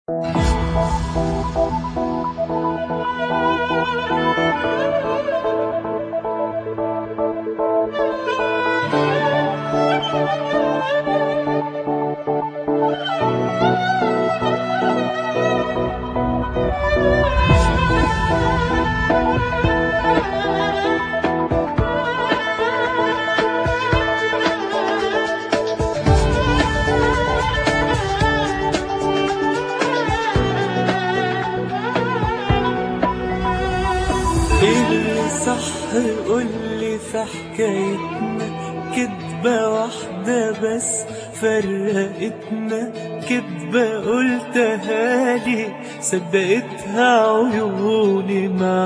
اللي صح قولي في حكايتنا كدبة واحدة بس فرقتنا كدبة قلتها لي صدقتها عيوني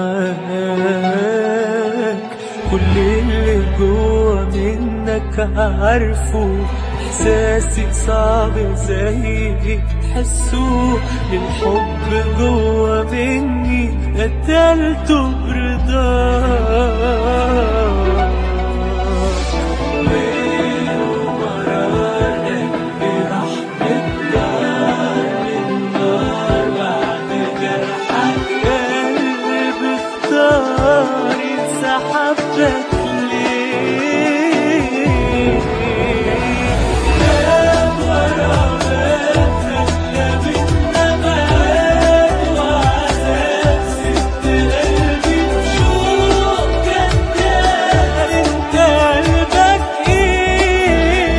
معاك كل اللي جوا منك عارفه احساسي صعب زي تحسه الحب جوا مني قتلته برضاك ومرار قلبي راح متدار من نار بعد جرحك قلبي اختار ينسحب لك ليه غاب غرامات خلى بينا بعاد وعذاب سبت قلبي بشوق كداب انت قلبك ايه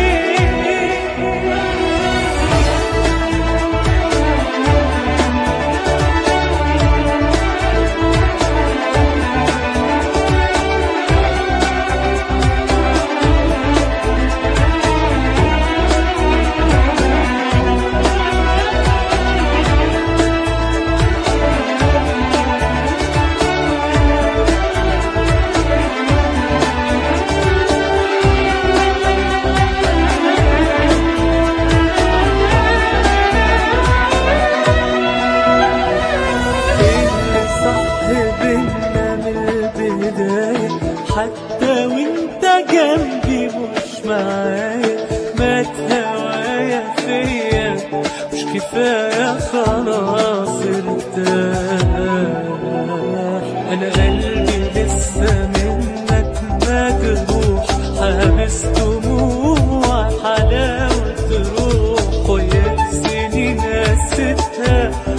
اللي صح بينا من البداية حتى وانت جنبي مش معايا مات هوايا فيا مش كفاية خلاص ارتاح انا قلبي لسه منك مجروح حابس دموع حلاوة روح ويا سنين نسيتها